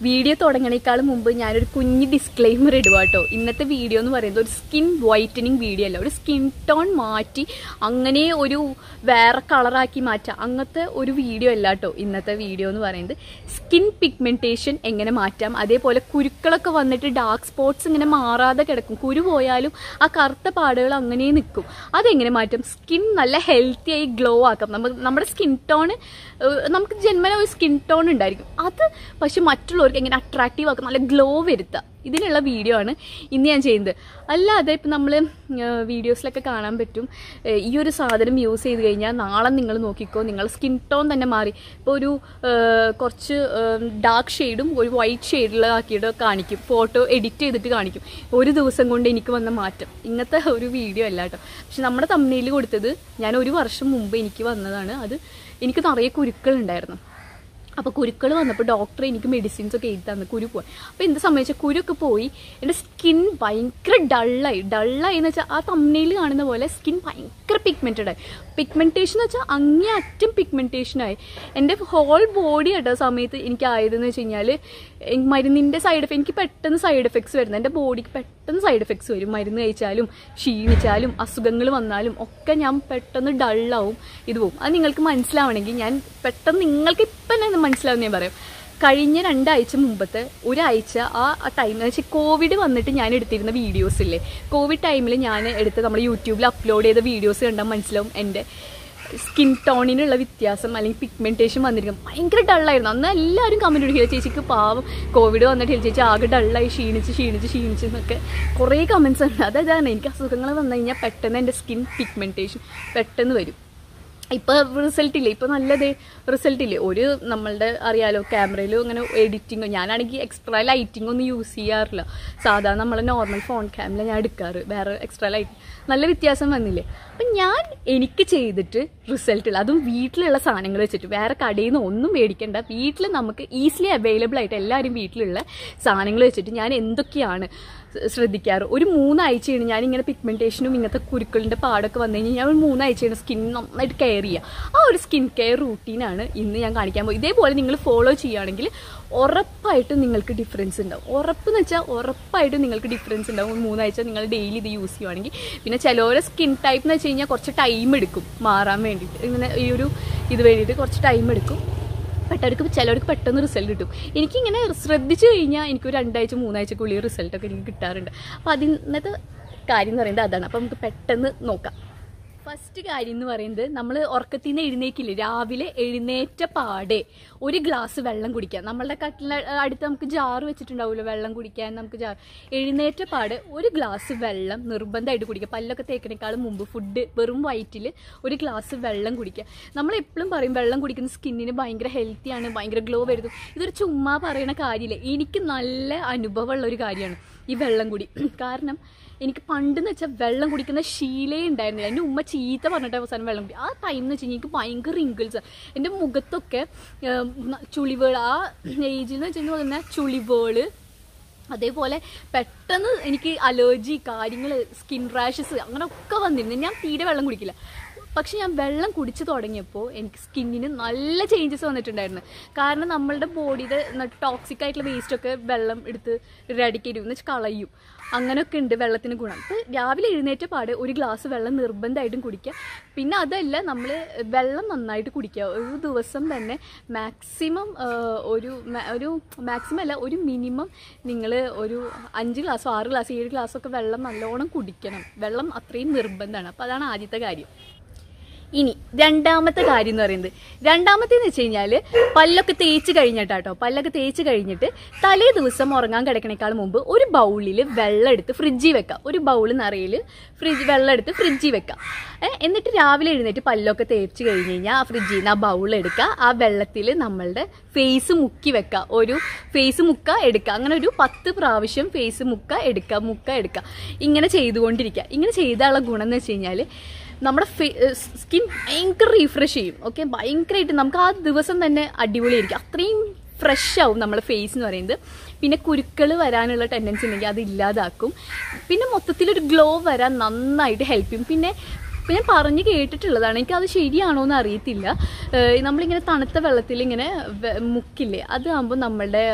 video തുടങ്ങണേക്കാളും മുമ്പ് ഞാനൊരു കുഞ്ഞ് ഡിസ്ക്ലെയിമർ ഇടുക കേട്ടോ ഇന്നത്തെ വീഡിയോ എന്ന് പറയുന്നത് ഒരു സ്കിൻ വൈറ്റനിങ് വീഡിയോ അല്ല ഒരു സ്കിൻ ടോൺ മാറ്റി അങ്ങനെ ഒരു വേറെ കളറാക്കി മാറ്റാം അങ്ങനത്തെ ഒരു വീഡിയോ അല്ല കേട്ടോ ഇന്നത്തെ വീഡിയോ എന്ന് പറയുന്നത് സ്കിൻ പിഗ്മെന്റേഷൻ എങ്ങനെ മാറ്റാം അതേപോലെ കുരുക്കളൊക്കെ വന്നിട്ട് ഡാർക്ക് സ്പോട്ട്സ് ഇങ്ങനെ മാറാതെ കിടക്കും കുരു പോയാലും ആ കറുത്ത പാടുകൾ അങ്ങനെ നിൽക്കും അതെങ്ങനെ മാറ്റാം സ്കിൻ നല്ല ഹെൽത്തി ആയി ഗ്ലോ ആക്കാം നമുക്ക് നമ്മുടെ സ്കിൻ ടോൺ നമുക്ക് ജന്മന ഒരു സ്കിൻ ടോൺ ഉണ്ടായിരിക്കും അത് പക്ഷെ മറ്റുള്ളവർക്ക് എങ്ങനെ അട്രാക്റ്റീവ് ആക്കാം നല്ല ഗ്ലോ വരുത്തുക ഇതിനുള്ള വീഡിയോ ആണ് ഇന്ന് ഞാൻ ചെയ്യുന്നത് അല്ലാതെ ഇപ്പം നമ്മൾ വീഡിയോസിലൊക്കെ കാണാൻ പറ്റും ഏഹ് ഈ ഒരു സാധനം യൂസ് ചെയ്ത് കഴിഞ്ഞാൽ നാളെ നിങ്ങൾ നോക്കിക്കോ നിങ്ങൾ സ്കിൻ ടോൺ തന്നെ മാറി ഇപ്പോൾ ഒരു ഏഹ് കുറച്ച് ഡാർക്ക് ഷെയ്ഡും ഒരു വൈറ്റ് ഷെയ്ഡിലാക്കിയിട്ട് കാണിക്കും ഫോട്ടോ എഡിറ്റ് ചെയ്തിട്ട് കാണിക്കും ഒരു ദിവസം കൊണ്ട് എനിക്ക് വന്ന മാറ്റം ഇങ്ങനത്തെ ഒരു വീഡിയോ അല്ല കേട്ടോ പക്ഷെ നമ്മുടെ തമ്മിൽ കൊടുത്തത് ഞാൻ ഒരു വർഷം മുമ്പ് എനിക്ക് വന്നതാണ് അത് എനിക്ക് നിറയെ കുരുക്കൾ ഉണ്ടായിരുന്നു അപ്പോൾ കുരുക്കൾ വന്നപ്പോൾ ഡോക്ടർ എനിക്ക് മെഡിസിൻസ് ഒക്കെ എഴുതി തന്നു കുരു പോയി അപ്പോൾ എന്ത് സംബന്ധിച്ചാൽ കുരുക്കെ പോയി എൻ്റെ സ്കിൻ ഭയങ്കര ഡള്ളായി ഡള്ളായി എന്ന് വെച്ചാൽ ആ തമ്മനയിൽ കാണുന്ന പോലെ സ്കിൻ ഭയങ്കര പിഗ്മെൻറ്റഡ് ആയി പിഗ്മെൻറ്റേഷൻ എന്ന് വെച്ചാൽ അങ്ങേ അറ്റം പിഗ്മെൻറ്റേഷനായി എൻ്റെ ഹോൾ ബോഡി ആയിട്ട് ആ സമയത്ത് എനിക്ക് ആയതെന്ന് വെച്ച് കഴിഞ്ഞാൽ മരുന്നിൻ്റെ സൈഡ് എഫക്ട് എനിക്ക് പെട്ടെന്ന് സൈഡ് എഫക്ട്സ് വരുന്നത് എൻ്റെ ബോഡിക്ക് പെട്ടെന്ന് സൈഡ് എഫക്ട്സ് വരും മരുന്ന് കഴിച്ചാലും ക്ഷീണിച്ചാലും അസുഖങ്ങൾ വന്നാലും ഒക്കെ ഞാൻ പെട്ടെന്ന് ഡള്ളാവും ഇത് പോവും അത് നിങ്ങൾക്ക് മനസ്സിലാവണമെങ്കിൽ ഞാൻ പെട്ടെന്ന് നിങ്ങൾക്ക് ഇപ്പം തന്നെ മനസ്സിലാവും ഞാൻ പറയാം കഴിഞ്ഞ രണ്ടാഴ്ച മുമ്പത്തെ ഒരാഴ്ച ആ ടൈം എന്ന് വെച്ചാൽ കോവിഡ് വന്നിട്ട് ഞാൻ എടുത്തിരുന്ന വീഡിയോസ് ഇല്ലേ കോവിഡ് ടൈമിൽ ഞാൻ എടുത്ത് നമ്മൾ യൂട്യൂബിൽ അപ്ലോഡ് ചെയ്ത വീഡിയോസ് കണ്ടാൽ മനസ്സിലാവും എൻ്റെ സ്കിൻ ടോണിനുള്ള വ്യത്യാസം അല്ലെങ്കിൽ പിഗ്മെന്റേഷൻ വന്നിരിക്കും ഭയങ്കര ഡള്ളായിരുന്നു അന്ന് എല്ലാവരും കമന്റ് അടിക്കുക ചേച്ചിക്ക് പാവം കോവിഡ് വന്നിട്ട് ചേച്ചി ആകെ ഡള്ളായി ക്ഷീണിച്ച് ക്ഷീണിച്ച് ക്ഷീണിച്ച് എന്നൊക്കെ കുറേ കമന്റ്സ് ഉണ്ട് അതാണ് എനിക്ക് അസുഖങ്ങൾ വന്നു കഴിഞ്ഞാൽ പെട്ടെന്ന് എൻ്റെ സ്കിൻ പിഗ്മെന്റേഷൻ പെട്ടെന്ന് വരും ഇപ്പൊ റിസൾട്ട് ഇല്ലേ ഇപ്പൊ നല്ലത് റിസൾട്ട് ഇല്ലേ ഒരു നമ്മളുടെ അറിയാലോ ക്യാമറയിലും അങ്ങനെ എഡിറ്റിങ്ങോ ഞാനാണെങ്കിൽ എക്സ്ട്രാ ലൈറ്റിംഗ് ഒന്നും യൂസ് ചെയ്യാറില്ല സാധാരണ നമ്മളെ നോർമൽ ഫോൺ ക്യാമില ഞാൻ എടുക്കാറ് വേറെ എക്സ്ട്രാ ലൈറ്റ് നല്ല വ്യത്യാസം വന്നില്ലേ അപ്പം ഞാൻ എനിക്ക് ചെയ്തിട്ട് റിസൾട്ട് ഇല്ല അതും വീട്ടിലുള്ള സാധനങ്ങൾ വെച്ചിട്ട് വേറെ കടയിൽ നിന്ന് ഒന്നും മേടിക്കണ്ട വീട്ടിൽ നമുക്ക് ഈസിലി അവൈലബിൾ ആയിട്ട് എല്ലാവരും വീട്ടിലുള്ള സാധനങ്ങൾ വെച്ചിട്ട് ഞാൻ എന്തൊക്കെയാണ് ശ്രദ്ധിക്കാറ് ഒരു മൂന്നാഴ്ചയാണ് ഞാൻ ഇങ്ങനെ പിഗ്മെന്റേഷനും ഇങ്ങനത്തെ കുരുക്കളിന്റെ പാടൊക്കെ വന്നു കഴിഞ്ഞാൽ ഞാൻ ഒരു മൂന്നാഴ്ചയാണ് സ്കിൻ നന്നായിട്ട് കെയർ ചെയ്യുക ആ ഒരു സ്കിൻ കെയർ റൂട്ടീനാണ് ഇന്ന് ഞാൻ കാണിക്കാൻ പോകും ഇതേപോലെ നിങ്ങൾ ഫോളോ ചെയ്യുകയാണെങ്കിൽ ഉറപ്പായിട്ടും നിങ്ങൾക്ക് ഡിഫറൻസ് ഉണ്ടാവും ഉറപ്പെന്ന് വെച്ചാൽ ഉറപ്പായിട്ടും നിങ്ങൾക്ക് ഡിഫറൻസ് ഉണ്ടാവും ഒരു മൂന്നാഴ്ച നിങ്ങൾ ഡെയിലി ഇത് യൂസ് ചെയ്യുവാണെങ്കിൽ പിന്നെ ചിലവരെ സ്കിൻ ടൈപ്പ് എന്ന് വെച്ച് കഴിഞ്ഞാൽ കുറച്ച് ടൈം എടുക്കും മാറാൻ വേണ്ടിയിട്ട് ഇങ്ങനെ ഈ ഒരു ഇത് വേണ്ടിയിട്ട് കുറച്ച് ടൈം എടുക്കും പെട്ടവർക്ക് ചിലവർക്ക് പെട്ടെന്ന് റിസൾട്ട് കിട്ടും എനിക്കിങ്ങനെ ശ്രദ്ധിച്ചു കഴിഞ്ഞാൽ എനിക്കൊരു രണ്ടാഴ്ച മൂന്നാഴ്ചക്കുള്ളിൽ റിസൾട്ടൊക്കെ എനിക്ക് കിട്ടാറുണ്ട് അപ്പോൾ അതിന്നത്തെ കാര്യം എന്ന് പറയുന്നത് അതാണ് അപ്പോൾ നമുക്ക് പെട്ടെന്ന് നോക്കാം ഫസ്റ്റ് കാര്യം എന്ന് പറയുന്നത് നമ്മൾ ഉറക്കത്തിൽ നിന്ന് എഴുന്നേക്കില്ലേ രാവിലെ എഴുന്നേറ്റ പാടെ ഒരു ഗ്ലാസ് വെള്ളം കുടിക്കാം നമ്മളുടെ കട്ടില അടുത്ത് നമുക്ക് ജാറ് വെച്ചിട്ടുണ്ടാവുമല്ലോ വെള്ളം കുടിക്കാൻ നമുക്ക് ജാർ എഴുന്നേറ്റ പാടെ ഒരു ഗ്ലാസ് വെള്ളം നിർബന്ധമായിട്ട് കുടിക്കുക പല്ലൊക്കെ തേക്കണേക്കാളും മുമ്പ് ഫുഡ് വെറും വയറ്റിൽ ഒരു ഗ്ലാസ് വെള്ളം കുടിക്കുക നമ്മൾ എപ്പോഴും പറയും വെള്ളം കുടിക്കുന്ന സ്കിന്നിന് ഭയങ്കര ഹെൽത്തിയാണ് ഭയങ്കര ഗ്ലോ വരുന്നു ഇതൊരു ചുമ്മാ പറയണ കാര്യമില്ല എനിക്ക് നല്ല അനുഭവമുള്ള ഒരു കാര്യമാണ് ഈ വെള്ളം കുടി കാരണം എനിക്ക് പണ്ടെന്ന് വെച്ചാൽ വെള്ളം കുടിക്കുന്ന ശീലേ ഉണ്ടായിരുന്നില്ല എൻ്റെ ഉമ്മ ചീത്ത പറഞ്ഞിട്ട് അവസാനം വെള്ളം കുടി ആ ടൈം എന്ന് വെച്ച് കഴിഞ്ഞാൽ എനിക്ക് ഭയങ്കര റിങ്കിൾസ് എൻ്റെ മുഖത്തൊക്കെ ചുളിവുകൾ ആ ഏജിൽ എന്ന് വെച്ച് കഴിഞ്ഞാൽ ചുളിവുകള് അതേപോലെ പെട്ടെന്ന് എനിക്ക് അലർജി കാര്യങ്ങൾ സ്കിൻ റാഷസ് അങ്ങനെയൊക്കെ വന്നിരുന്നു ഞാൻ തീരെ വെള്ളം കുടിക്കില്ല പക്ഷെ ഞാൻ വെള്ളം കുടിച്ചു തുടങ്ങിയപ്പോൾ എനിക്ക് സ്കിന്നിന് നല്ല ചേഞ്ചസ് വന്നിട്ടുണ്ടായിരുന്നു കാരണം നമ്മളുടെ ബോഡിയുടെ ടോക്സിക് ആയിട്ടുള്ള വേസ്റ്റ് ഒക്കെ വെള്ളം എടുത്ത് റെഡിക്കേറ്റ് എന്ന് വെച്ചാൽ കളയും അങ്ങനെയൊക്കെ ഉണ്ട് വെള്ളത്തിന് ഗുണം അപ്പോൾ രാവിലെ എഴുന്നേറ്റ പാടെ ഒരു ഗ്ലാസ് വെള്ളം നിർബന്ധമായിട്ടും കുടിക്കുക പിന്നെ അതല്ല നമ്മൾ വെള്ളം നന്നായിട്ട് കുടിക്കുക ഒരു ദിവസം തന്നെ മാക്സിമം ഒരു ഒരു മാക്സിമം അല്ല ഒരു മിനിമം നിങ്ങൾ ഒരു അഞ്ച് ഗ്ലാസ്സോ ആറ് ഗ്ലാസ് ഏഴ് ഗ്ലാസ്സൊക്കെ വെള്ളം നല്ലോണം കുടിക്കണം വെള്ളം അത്രയും നിർബന്ധമാണ് അപ്പോൾ അതാണ് ആദ്യത്തെ കാര്യം ഇനി രണ്ടാമത്തെ കാര്യം എന്ന് പറയുന്നത് രണ്ടാമത്തെ എന്ന് വെച്ച് കഴിഞ്ഞാൽ പല്ലൊക്കെ തേച്ച് കഴിഞ്ഞിട്ടാട്ടോ പല്ലൊക്കെ തേച്ച് കഴിഞ്ഞിട്ട് തലേ ദിവസം ഉറങ്ങാൻ കിടക്കണേക്കാൾ മുമ്പ് ഒരു ബൗളിൽ വെള്ളം എടുത്ത് ഫ്രിഡ്ജിൽ വെക്കാം ഒരു ബൗൾ നിറയിൽ ഫ്രിഡ്ജ് വെള്ളം എടുത്ത് ഫ്രിഡ്ജിൽ വെക്കാം എന്നിട്ട് രാവിലെ എഴുന്നേറ്റ് പല്ലൊക്കെ തേച്ച് കഴിഞ്ഞ് കഴിഞ്ഞാൽ ആ ഫ്രിഡ്ജിൽ നിന്ന് ആ ബൗൾ എടുക്കുക ആ വെള്ളത്തിൽ നമ്മളുടെ ഫേസ് മുക്കി വെക്കുക ഒരു ഫേസ് മുക്ക എടുക്കുക അങ്ങനെ ഒരു പത്ത് പ്രാവശ്യം ഫേസ് മുക്ക എടുക്കുക മുക്ക എടുക്കുക ഇങ്ങനെ ചെയ്തുകൊണ്ടിരിക്കുക ഇങ്ങനെ ചെയ്താലുള്ള ഗുണം എന്ന് വെച്ച് കഴിഞ്ഞാൽ നമ്മുടെ സ്കിൻ ഭയങ്കര റീഫ്രഷ് ചെയ്യും ഓക്കെ ഭയങ്കരമായിട്ട് നമുക്ക് ആ ദിവസം തന്നെ അടിപൊളിയായിരിക്കും അത്രയും ഫ്രഷ് ആവും നമ്മുടെ ഫേസ് എന്ന് പറയുന്നത് പിന്നെ കുരുക്കൾ വരാനുള്ള ടെൻഡൻസി ഉണ്ടെങ്കിൽ അത് ഇല്ലാതാക്കും പിന്നെ മൊത്തത്തിലൊരു ഗ്ലോ വരാൻ നന്നായിട്ട് ഹെൽപ്പ് ചെയ്യും പിന്നെ അപ്പോൾ ഞാൻ പറഞ്ഞു കേട്ടിട്ടുള്ളതാണ് എനിക്ക് അത് ശരിയാണോ എന്ന് അറിയത്തില്ല ഏഹ് നമ്മളിങ്ങനെ തണുത്ത വെള്ളത്തിൽ ഇങ്ങനെ വെ- മുക്കില്ലേ അതാകുമ്പോൾ നമ്മളുടെ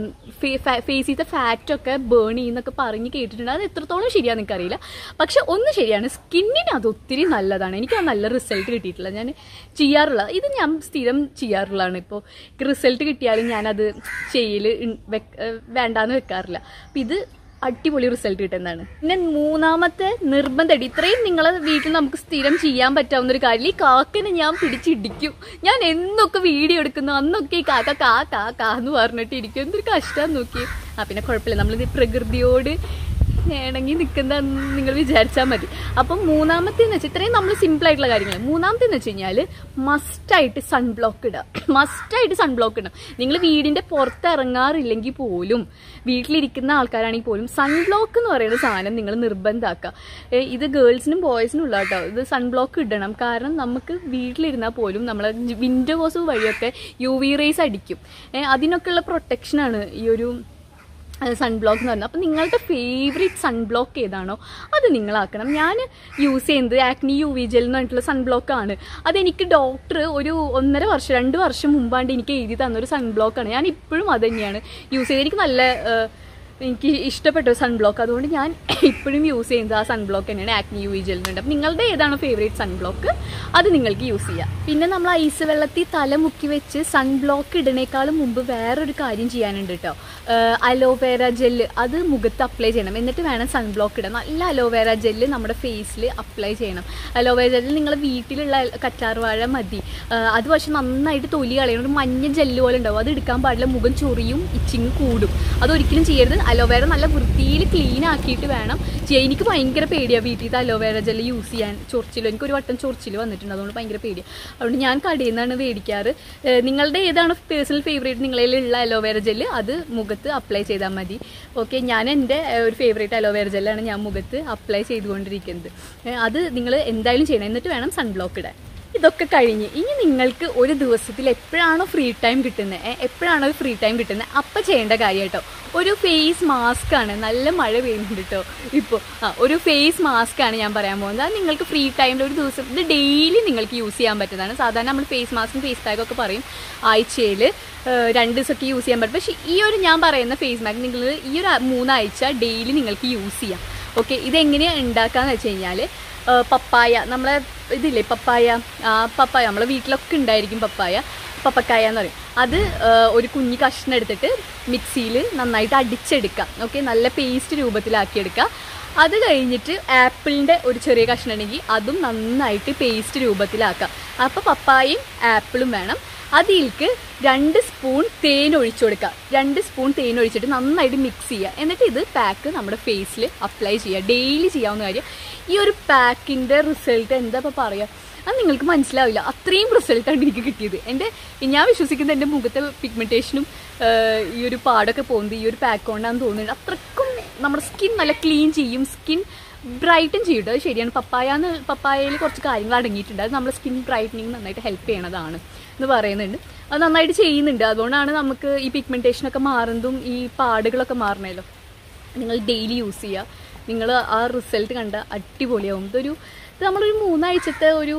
ഫേസിലത്തെ ഫാറ്റൊക്കെ ബേൺ ചെയ്യുന്നൊക്കെ പറഞ്ഞ് കേട്ടിട്ടുണ്ട് അത് എത്രത്തോളം ശരിയാണെന്ന് എനിക്കറിയില്ല പക്ഷെ ഒന്ന് ശരിയാണ് സ്കിന്നിന് അത് ഒത്തിരി നല്ലതാണ് എനിക്ക് ആ നല്ല റിസൾട്ട് കിട്ടിയിട്ടില്ല ഞാൻ ചെയ്യാറുള്ള ഇത് ഞാൻ സ്ഥിരം ചെയ്യാറുള്ളതാണ് ഇപ്പോൾ റിസൾട്ട് കിട്ടിയാലും ഞാനത് ചെയ്യൽ വേണ്ടാന്ന് വെക്കാറില്ല അപ്പം ഇത് അടിപൊളി റിസൾട്ട് കിട്ടുന്നതാണ് പിന്നെ മൂന്നാമത്തെ നിർബന്ധം ഇത്രയും നിങ്ങളെ വീട്ടിൽ നമുക്ക് സ്ഥിരം ചെയ്യാൻ പറ്റാവുന്ന ഒരു കാര്യം ഈ കാക്കനെ ഞാൻ പിടിച്ചിടിക്കും ഞാൻ എന്നൊക്കെ വീഡിയോ എടുക്കുന്നു അന്നൊക്കെ ഈ കാക്ക കാ കാ കാ എന്ന് പറഞ്ഞിട്ട് ഇരിക്കും എന്തൊരു കഷ്ടം നോക്കി ആ പിന്നെ കുഴപ്പമില്ല നമ്മളിത് പ്രകൃതിയോട് ഇണങ്ങി നിൽക്കുന്ന നിങ്ങൾ വിചാരിച്ചാൽ മതി അപ്പം മൂന്നാമത്തെ എന്ന് വെച്ചാൽ ഇത്രയും നമ്മൾ സിമ്പിൾ ആയിട്ടുള്ള കാര്യങ്ങൾ മൂന്നാമത്തെ എന്ന് വെച്ച് കഴിഞ്ഞാൽ മസ്റ്റായിട്ട് സൺബ്ലോക്ക് ഇടുക മസ്റ്റായിട്ട് സൺബ്ലോക്ക് ഇടണം നിങ്ങൾ വീടിന്റെ പുറത്ത് ഇറങ്ങാറില്ലെങ്കിൽ പോലും വീട്ടിലിരിക്കുന്ന ആൾക്കാരാണെങ്കിൽ പോലും സൺബ്ലോക്ക് എന്ന് പറയുന്ന സാധനം നിങ്ങൾ നിർബന്ധമാക്കുക ഏ, ഇത് ഗേൾസിനും ബോയ്സിനും ഉള്ള കേട്ടോ ഇത് സൺബ്ലോക്ക് ഇടണം കാരണം നമുക്ക് വീട്ടിലിരുന്നാൽ പോലും നമ്മളെ വിൻഡോസ് വഴിയൊക്കെ യു വി റേസ് അടിക്കും ഏ, അതിനൊക്കെയുള്ള പ്രൊട്ടക്ഷനാണ് ഈ ഒരു സൺബ്ലോക്ക് എന്ന് പറഞ്ഞാൽ അപ്പം നിങ്ങളുടെ ഫേവറേറ്റ് സൺബ്ലോക്ക് ഏതാണോ അത് നിങ്ങളാക്കണം ഞാൻ യൂസ് ചെയ്യുന്നത് ആക്നി യു വി ജെൽ എന്ന് പറഞ്ഞിട്ടുള്ള സൺബ്ലോക്ക് ആണ് അതെനിക്ക് ഡോക്ടർ ഒരു ഒന്നര വർഷം രണ്ട് വർഷം മുമ്പാണ്ട് എനിക്ക് എഴുതി തന്ന ഒരു സൺബ്ലോക്കാണ് ഞാൻ ഇപ്പോഴും അത് തന്നെയാണ് യൂസ് ചെയ്തത് എനിക്ക് നല്ല ഏഹ്, എനിക്ക് ഇഷ്ടപ്പെട്ട ഒരു സൺബ്ലോക്ക് അതുകൊണ്ട് ഞാൻ ഇപ്പോഴും യൂസ് ചെയ്യുന്നത് ആ സൺബ്ലോക്ക് തന്നെയാണ് ആക്നി യു വി ജെൽ എന്നുണ്ട് അപ്പം നിങ്ങളുടെ ഏതാണ് ഫേവറേറ്റ് സൺബ്ലോക്ക് അത് നിങ്ങൾക്ക് യൂസ് ചെയ്യാം പിന്നെ നമ്മൾ ഐസ് വെള്ളത്തിൽ തല മുക്കി വെച്ച് സൺബ്ലോക്ക് ഇടണേക്കാളും മുമ്പ് വേറൊരു കാര്യം ചെയ്യാനുണ്ട് കേട്ടോ അലോവേര ജെല്ല് അത് മുഖത്ത് അപ്ലൈ ചെയ്യണം എന്നിട്ട് വേണം സൺബ്ലോക്ക് ഇടാൻ നല്ല അലോവേര ജെല്ല് നമ്മുടെ ഫേസിൽ അപ്ലൈ ചെയ്യണം അലോവേര ജെല്ല് നിങ്ങൾ വീട്ടിലുള്ള കറ്റാർവാഴ മതി ആ, അത് പക്ഷെ നന്നായിട്ട് തൊലി കളയണം ഒരു മഞ്ഞ ജെല്ല് പോലെ ഉണ്ടാവും അത് എടുക്കാൻ പാടില്ല മുഖം ചൊറിയും ഇച്ചിങ് കൂടും അതൊരിക്കലും ചെയ്യരുത് അലോവേര നല്ല വൃത്തിയിൽ ക്ലീൻ ആക്കിയിട്ട് വേണം ചെയ്യാൻ എനിക്ക് ഭയങ്കര പേടിയാണ് വീട്ടിലത്തെ അലോവേര ജെല്ല് യൂസ് ചെയ്യാൻ ചൊറിച്ചിൽ എനിക്ക് ഒരു വട്ടം ചൊറിച്ചിൽ വന്നിട്ടുണ്ട് അതുകൊണ്ട് ഭയങ്കര പേടിയാണ് അതുകൊണ്ട് ഞാൻ കടയിൽ നിന്നാണ് മേടിക്കാറ് ഏഹ് നിങ്ങളുടെ ഏതാണ് പേഴ്സണൽ ഫേവറേറ്റ് നിങ്ങളിലുള്ള അലോവേര ജെല്ല് അത് മുഖത്ത് അപ്ലൈ ചെയ്താൽ മതി ഓക്കെ ഞാൻ എൻ്റെ ഏഹ്, ഒരു ഫേവറേറ്റ് അലോവേര ജെല്ലാണ് ഞാൻ മുഖത്ത് അപ്ലൈ ചെയ്തുകൊണ്ടിരിക്കുന്നത് ഏഹ്, അത് നിങ്ങൾ എന്തായാലും ചെയ്യണം എന്നിട്ട് വേണം സൺബ്ലോക്ക് ഇടാൻ ഇതൊക്കെ കഴിഞ്ഞ് ഇനി നിങ്ങൾക്ക് ഒരു ദിവസത്തിൽ എപ്പോഴാണോ ഫ്രീ ടൈം കിട്ടുന്നത് എപ്പോഴാണോ ഫ്രീ ടൈം കിട്ടുന്നത് അപ്പം ചെയ്യേണ്ട കാര്യം കേട്ടോ ഒരു ഫേസ് മാസ്ക് ആണ് നല്ല മഴ പെയ്യുന്നുണ്ട് കേട്ടോ ഇപ്പോൾ ആ ഒരു ഫേസ് മാസ്ക് ആണ് ഞാൻ പറയാൻ പോകുന്നത് അത് നിങ്ങൾക്ക് ഫ്രീ ടൈമിൽ ഒരു ദിവസം ഇത് ഡെയിലി നിങ്ങൾക്ക് യൂസ് ചെയ്യാൻ പറ്റുന്നതാണ് സാധാരണ നമ്മൾ ഫേസ് മാസ്കും ഫേസ് പാക്കും ഒക്കെ പറയും ആഴ്ചയിൽ രണ്ട് ദിവസമൊക്കെ യൂസ് ചെയ്യാൻ പറ്റും പക്ഷേ ഈ ഒരു ഞാൻ പറയുന്ന ഫേസ് മാസ്ക് നിങ്ങൾ ഈ ഒരു മൂന്നാഴ്ച ഡെയിലി നിങ്ങൾക്ക് യൂസ് ചെയ്യാം ഓക്കെ ഇതെങ്ങനെയാണ് ഉണ്ടാക്കാന്ന് വെച്ച് കഴിഞ്ഞാൽ പപ്പായ നമ്മളെ ഇതില്ലേ പപ്പായ ആ പപ്പായ നമ്മളെ വീട്ടിലൊക്കെ ഉണ്ടായിരിക്കും പപ്പായ പപ്പക്കായ എന്ന് പറയും അത് ആ, ഒരു കുഞ്ഞി കഷ്ണം എടുത്തിട്ട് മിക്സിയിൽ നന്നായിട്ട് അടിച്ചെടുക്കാം ഓക്കെ നല്ല പേസ്റ്റ് രൂപത്തിലാക്കിയെടുക്കുക അത് കഴിഞ്ഞിട്ട് ആപ്പിളിൻ്റെ ഒരു ചെറിയ കഷ്ണം ഉണ്ടെങ്കിൽ അതും നന്നായിട്ട് പേസ്റ്റ് രൂപത്തിലാക്കാം അപ്പോൾ പപ്പായയും ആപ്പിളും വേണം അതിലേക്ക് രണ്ട് സ്പൂൺ തേൻ ഒഴിച്ചു കൊടുക്കുക രണ്ട് സ്പൂൺ തേൻ ഒഴിച്ചിട്ട് നന്നായിട്ട് മിക്സ് ചെയ്യുക എന്നിട്ട് ഇത് പാക്ക് നമ്മുടെ ഫേസിൽ അപ്ലൈ ചെയ്യുക ഡെയിലി ചെയ്യാവുന്ന കാര്യം ഈ ഒരു പാക്കിൻ്റെ റിസൾട്ട് എന്താ ഇപ്പോൾ പറയുക അത് നിങ്ങൾക്ക് മനസ്സിലാവില്ല അത്രയും റിസൾട്ടാണ് എനിക്ക് കിട്ടിയത് എൻ്റെ ഞാൻ വിശ്വസിക്കുന്നത് എൻ്റെ മുഖത്തെ പിഗ്മെൻറ്റേഷനും ഈ ഒരു പാടൊക്കെ പോകുന്നത് ഈ ഒരു പാക്ക് കൊണ്ടാണെന്ന് തോന്നുന്നുണ്ട് അത്രക്കും നമ്മുടെ സ്കിൻ നല്ല ക്ലീൻ ചെയ്യും സ്കിൻ ബ്രൈറ്റൻ ചെയ്യും കേട്ടോ അത് ശരിയാണ് പപ്പായ പപ്പായയിൽ കുറച്ച് കാര്യങ്ങൾ അടങ്ങിയിട്ടുണ്ട് അത് നമ്മുടെ സ്കിൻ ബ്രൈറ്റനിങ് നന്നായിട്ട് ഹെൽപ്പ് ചെയ്യണതാണ് എന്ന് പറയുന്നുണ്ട് അത് നന്നായിട്ട് ചെയ്യുന്നുണ്ട് അതുകൊണ്ടാണ് നമുക്ക് ഈ പിഗ്മെൻറ്റേഷനൊക്കെ മാറുന്നതും ഈ പാടുകളൊക്കെ മാറണമല്ലോ നിങ്ങൾ ഡെയിലി യൂസ് ചെയ്യുക നിങ്ങൾ ആ റിസൾട്ട് കണ്ട അടിപൊളിയാവും ഇതൊരു ഇത് നമ്മളൊരു മൂന്നാഴ്ചത്തെ ഒരു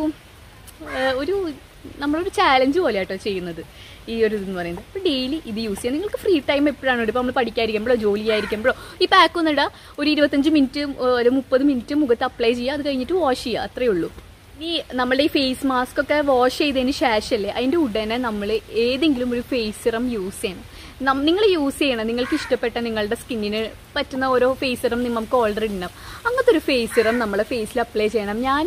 ഏഹ്, ഒരു നമ്മളൊരു ചാലഞ്ച് പോലെ കേട്ടോ ചെയ്യുന്നത് ഈ ഒരു ഇതെന്ന് പറയുന്നത് അപ്പോൾ ഡെയിലി ഇത് യൂസ് ചെയ്യാം നിങ്ങൾക്ക് ഫ്രീ ടൈം എപ്പോഴാണ് ഇപ്പോൾ നമ്മൾ പഠിക്കാതിരിക്കുമ്പോഴോ ജോലി ആയിരിക്കുമ്പോഴോ ഈ പാക്ക് ഒന്ന് ഇടുക ഒരു ഇരുപത്തഞ്ച് മിനിറ്റ് ഒരു മുപ്പത് മിനിറ്റ് മുഖത്ത് അപ്ലൈ ചെയ്യുക അത് കഴിഞ്ഞിട്ട് വാഷ് ചെയ്യുക അത്രയേ ഉള്ളൂ ഈ നമ്മുടെ ഈ ഫേസ് മാസ്ക് ഒക്കെ വാഷ് ചെയ്തതിന് ശേഷമല്ലേ അതിൻ്റെ ഉടനെ നമ്മൾ ഏതെങ്കിലും ഒരു ഫേസ് സിറം യൂസ് ചെയ്യണം നിങ്ങൾ യൂസ് ചെയ്യണം നിങ്ങൾക്ക് ഇഷ്ടപ്പെട്ട നിങ്ങളുടെ സ്കിന്നിന് പറ്റുന്ന ഓരോ ഫേസ് സിറം നമുക്ക് ഓൾറെഡി ഉണ്ടാവും അങ്ങനത്തെ ഒരു ഫേസ് സിറം നമ്മളെ ഫേസിൽ അപ്ലൈ ചെയ്യണം ഞാൻ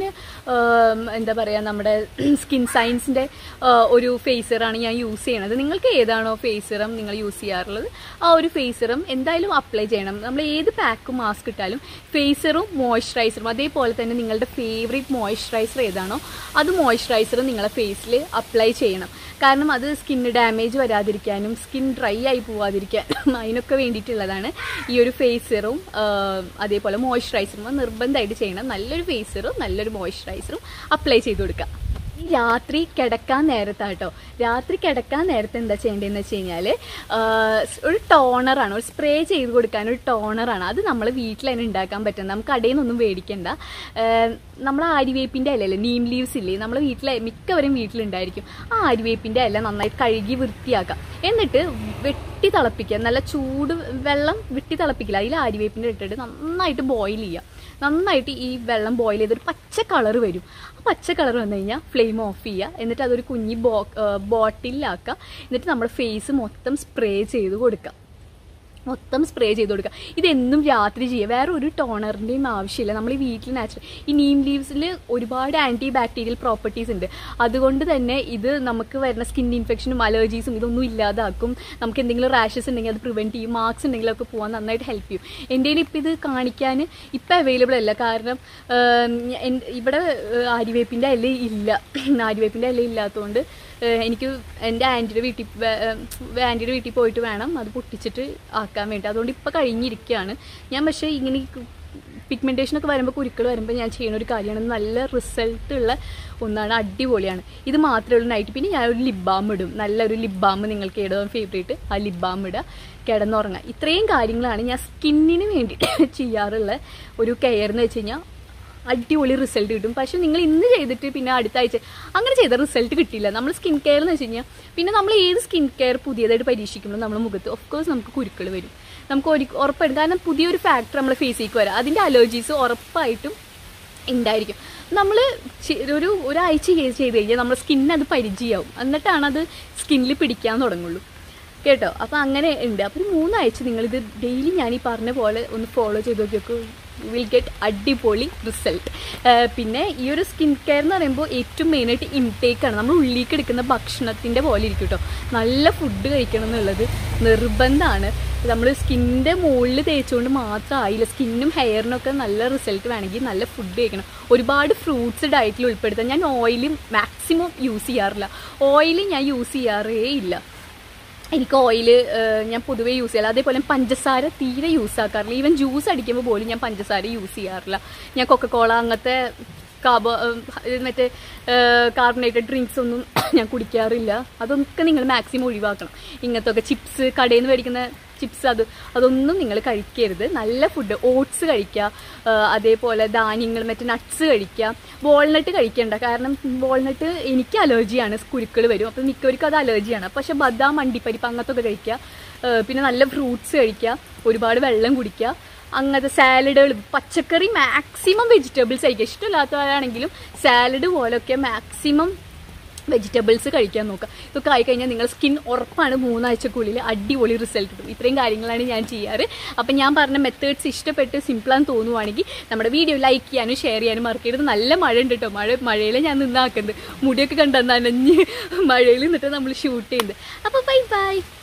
എന്താ പറയുക നമ്മുടെ സ്കിൻ സയൻസിൻ്റെ ഒരു ഫേസ് സിറാണ് ഞാൻ യൂസ് ചെയ്യണത് നിങ്ങൾക്ക് ഏതാണോ ഫേസ് സിറം നിങ്ങൾ യൂസ് ചെയ്യാറുള്ളത് ആ ഒരു ഫേസ് സിറം എന്തായാലും അപ്ലൈ ചെയ്യണം നമ്മൾ ഏത് പാക്കും മാസ്ക് ഇട്ടാലും ഫേസറും മോയ്സ്ചറൈസറും അതേപോലെ തന്നെ നിങ്ങളുടെ ഫേവറേറ്റ് മോയ്സ്ചറൈസർ ഏതാണോ അത് മോയ്സ്ചറൈസർ നിങ്ങളെ ഫേസിൽ അപ്ലൈ ചെയ്യണം കാരണം അത് സ്കിന്ന് ഡാമേജ് വരാതിരിക്കാനും സ്കിൻ ഡ്രൈ ആയി പോവാതിരിക്കാനും അതിനൊക്കെ വേണ്ടിയിട്ടുള്ളതാണ് ഈ ഒരു ഫേസറും അതേപോലെ മോയ്സ്ചറൈസറും നിർബന്ധമായിട്ട് ചെയ്യണം നല്ലൊരു ഫേസറും നല്ലൊരു മോയ്സ്ചറൈസറും അപ്ലൈ ചെയ്ത് കൊടുക്കുക രാത്രി കിടക്കാൻ നേരത്താട്ടോ രാത്രി കിടക്കാൻ നേരത്തെ എന്താ ചെയ്യേണ്ടതെന്ന് വെച്ച് കഴിഞ്ഞാൽ ഒരു ടോണറാണ് ഒരു സ്പ്രേ ചെയ്ത് കൊടുക്കാൻ ഒരു ടോണറാണ് അത് നമ്മൾ വീട്ടിൽ തന്നെ ഉണ്ടാക്കാൻ പറ്റും നമുക്ക് കടയിൽ നിന്നൊന്നും മേടിക്കണ്ട നമ്മൾ ആര്യവേപ്പിൻ്റെ ഇലല്ലേ നീം ലീവ്സ് ഇല്ലേ നമ്മൾ വീട്ടിൽ മിക്കവരും വീട്ടിലുണ്ടായിരിക്കും ആ ആര്യവേപ്പിൻ്റെ ഇല നന്നായി കഴുകി വൃത്തിയാക്കാം എന്നിട്ട് വെട്ടി തിളപ്പിക്കുക നല്ല ചൂട് വെള്ളം വെട്ടി തിളപ്പിക്കില്ല അതിൽ ആര്യവേപ്പിൻ്റെ ഇട്ടിട്ട് നന്നായിട്ട് ബോയിൽ ചെയ്യുക നന്നായിട്ട് ഈ വെള്ളം ബോയിൽ ചെയ്ത് ഒരു പച്ച കളർ വരും ആ പച്ച കളർ വന്നു കഴിഞ്ഞാൽ ഫ്ലെയിം ഓഫ് ചെയ്യുക എന്നിട്ട് അതൊരു കുഞ്ഞി ബോ ബോട്ടിലാക്കുക എന്നിട്ട് നമ്മുടെ ഫേസ് മൊത്തം സ്പ്രേ ചെയ്ത് കൊടുക്കുക മൊത്തം സ്പ്രേ ചെയ്ത് കൊടുക്കുക ഇതെന്നും രാത്രി ചെയ്യുക വേറെ ഒരു ടോണറിൻ്റെയും ആവശ്യമില്ല നമ്മൾ ഈ വീട്ടിൽ നാച്ചുറൽ ഈ നീം ലീവ്സിൽ ഒരുപാട് ആൻറ്റി ബാക്ടീരിയൽ പ്രോപ്പർട്ടീസ് ഉണ്ട് അതുകൊണ്ട് തന്നെ ഇത് നമുക്ക് വരുന്ന സ്കിൻ ഇൻഫെക്ഷനും അലർജീസും ഇതൊന്നും ഇല്ലാതാക്കും നമുക്ക് എന്തെങ്കിലും റാഷസ് ഉണ്ടെങ്കിൽ അത് പ്രിവെൻറ്റ് ചെയ്യും മാർക്സ് ഉണ്ടെങ്കിലൊക്കെ പോകാൻ നന്നായിട്ട് ഹെൽപ്പ് ചെയ്യും എൻ്റെ കയ്യിൽ ഇപ്പോൾ ഇത് കാണിക്കാൻ ഇപ്പം അവൈലബിൾ അല്ല കാരണം ആം, എൻ- ഇവിടെ ആര്യവേപ്പിൻ്റെ ഇല ഇല്ല ആര്യവേപ്പിൻ്റെ ഇല ഇല്ലാത്തതുകൊണ്ട് ഏഹ് എനിക്ക് എൻ്റെ ആൻറ്റിയുടെ വീട്ടിൽ ആൻറ്റിയുടെ വീട്ടിൽ പോയിട്ട് വേണം അത് പൊട്ടിച്ചിട്ട് ആക്കാൻ വേണ്ടി അതുകൊണ്ട് ഇപ്പോൾ കഴിഞ്ഞിരിക്കുകയാണ് ഞാൻ പക്ഷേ ഇങ്ങനെ പിഗ്മെൻറ്റേഷൻ ഒക്കെ വരുമ്പോൾ കുരുക്കൾ വരുമ്പോൾ ഞാൻ ചെയ്യുന്ന ഒരു കാര്യമാണ് നല്ല റിസൾട്ട് ഉള്ള ഒന്നാണ് അടിപൊളിയാണ് ഇത് മാത്രമേ ഉള്ളൂ നൈറ്റ് പിന്നെ ഞാൻ ഒരു ലിപ് ബാം ഇടും നല്ലൊരു ലിപ് ബാം നിങ്ങൾക്ക് ഏതോ ഫേവറേറ്റ് ആ ലിപ് ബാം ഇടുക കിടന്നുറങ്ങുക ഇത്രയും കാര്യങ്ങളാണ് ഞാൻ സ്കിന്നിന് വേണ്ടിയിട്ട് ചെയ്യാറുള്ള ഒരു കെയർ എന്ന് വെച്ച് കഴിഞ്ഞാൽ അടിപൊളി റിസൾട്ട് കിട്ടും പക്ഷെ നിങ്ങൾ ഇന്ന് ചെയ്തിട്ട് പിന്നെ അടുത്ത ആഴ്ച അങ്ങനെ ചെയ്ത റിസൾട്ട് കിട്ടില്ല നമ്മൾ സ്കിൻ കെയർ എന്ന് വെച്ച് കഴിഞ്ഞാൽ പിന്നെ നമ്മൾ ഏത് സ്കിൻ കെയർ പുതിയതായിട്ട് പരീക്ഷിക്കുമ്പോൾ നമ്മുടെ മുഖത്ത് ഓഫ് കോഴ്സ് നമുക്ക് കുരുക്കൾ വരും നമുക്ക് ഒരു ഉറപ്പായിട്ടും കാരണം പുതിയൊരു ഫാക്ടർ നമ്മുടെ ഫേസിലേക്ക് വരാം അതിൻ്റെ അലർജീസ് ഉറപ്പായിട്ടും ഉണ്ടായിരിക്കും നമ്മൾ ഒരു ഒരാഴ്ച ചെയ്ത് ചെയ്ത് കഴിഞ്ഞാൽ നമ്മുടെ സ്കിന്നിന് അത് പരിചയമാവും എന്നിട്ടാണ് അത് സ്കിന്നിൽ പിടിക്കാൻ തുടങ്ങുള്ളൂ കേട്ടോ അപ്പോൾ അങ്ങനെ ഉണ്ട് അപ്പോൾ ഒരു മൂന്നാഴ്ച നിങ്ങളിത് ഡെയിലി ഞാൻ ഈ പറഞ്ഞ പോലെ ഒന്ന് ഫോളോ ചെയ്ത് നോക്കിയൊക്കെ വിൽ ഗെറ്റ് അടിപൊളി റിസൾട്ട് പിന്നെ ഈ ഒരു സ്കിൻ കെയർ എന്ന് പറയുമ്പോൾ ഏറ്റവും മെയിനായിട്ട് ഇൻടേക്കാണ് നമ്മൾ ഉള്ളിലേക്ക് എടുക്കുന്ന ഭക്ഷണത്തിൻ്റെ പോലെ ഇരിക്കും കേട്ടോ നല്ല ഫുഡ് കഴിക്കണം എന്നുള്ളത് നിർബന്ധമാണ് നമ്മൾ സ്കിന്നിൻ്റെ മുകളിൽ തേച്ചുകൊണ്ട് മാത്രം ആയില്ല സ്കിന്നും ഹെയറിനൊക്കെ നല്ല റിസൾട്ട് വേണമെങ്കിൽ നല്ല ഫുഡ് കഴിക്കണം ഒരുപാട് ഫ്രൂട്ട്സ് ഡയറ്റിൽ ഉൾപ്പെടുത്താം ഞാൻ ഓയിൽ മാക്സിമം യൂസ് ചെയ്യാറില്ല ഓയിൽ ഞാൻ യൂസ് ചെയ്യാറേ ഇല്ല എനിക്ക് ഓയിൽ ഞാൻ പൊതുവേ യൂസ് ചെയ്യാറില്ല അതേപോലെ പഞ്ചസാര തീരെ യൂസ് ആക്കാറില്ല ഈവൻ ജ്യൂസ് അടിക്കുമ്പോൾ പോലും ഞാൻ പഞ്ചസാര യൂസ് ചെയ്യാറില്ല ഞാൻ കൊക്കക്കോള അങ്ങനത്തെ കാബോ മറ്റേ കാർബണേറ്റഡ് ഡ്രിങ്ക്സ് ഒന്നും ഞാൻ കുടിക്കാറില്ല അതൊക്കെ നിങ്ങൾ മാക്സിമം ഒഴിവാക്കണം ഇങ്ങനത്തെ ഒക്കെ ചിപ്സ് കടയിൽ നിന്ന് മേടിക്കുന്ന ചിപ്സ് അത് അതൊന്നും നിങ്ങൾ കഴിക്കരുത് നല്ല ഫുഡ് ഓട്സ് കഴിക്കുക ആ, അതേപോലെ ധാന്യങ്ങൾ മറ്റേ നട്ട്സ് കഴിക്കുക വാൾനട്ട് കഴിക്കേണ്ട കാരണം വാൾനട്ട് എനിക്ക് അലർജിയാണ് കുരുക്കൾ വരും അപ്പം മിക്കവർക്കും അത് അലർജിയാണ് പക്ഷെ ബദാം അണ്ടിപ്പരിപ്പ് അങ്ങനത്തെ ഒക്കെ കഴിക്കുക ആ, പിന്നെ നല്ല ഫ്രൂട്ട്സ് കഴിക്കുക ഒരുപാട് വെള്ളം കുടിക്കുക അങ്ങനത്തെ സാലഡുകൾ പച്ചക്കറി മാക്സിമം വെജിറ്റബിൾസ് കഴിക്കുക ഇഷ്ടമില്ലാത്തവരാണെങ്കിലും സാലഡ് പോലൊക്കെ മാക്സിമം വെജിറ്റബിൾസ് കഴിക്കാൻ നോക്കുക ഇതൊക്കെ ആയിക്കഴിഞ്ഞാൽ നിങ്ങൾ സ്കിൻ ഉറപ്പാണ് മൂന്നാഴ്ചക്കുള്ളിൽ അടിപൊളി റിസൾട്ട് കിട്ടും ഇത്രയും കാര്യങ്ങളാണ് ഞാൻ ചെയ്യാറ് അപ്പം ഞാൻ പറഞ്ഞ മെത്തേഡ്സ് ഇഷ്ടപ്പെട്ട് സിമ്പിളാന്ന് തോന്നുവാണെങ്കിൽ നമ്മുടെ വീഡിയോ ലൈക്ക് ചെയ്യാനും ഷെയർ ചെയ്യാനും മറക്കരുത് നല്ല മഴ ഉണ്ട് കേട്ടോ മഴ മഴയിൽ ഞാൻ നിന്നാക്കുന്നത് മുടിയൊക്കെ കണ്ടെന്ന് നനഞ്ഞ് മഴയിൽ നിന്നിട്ട് നമ്മൾ ഷൂട്ട് ചെയ്യുന്നത് അപ്പോൾ ബൈ ബൈ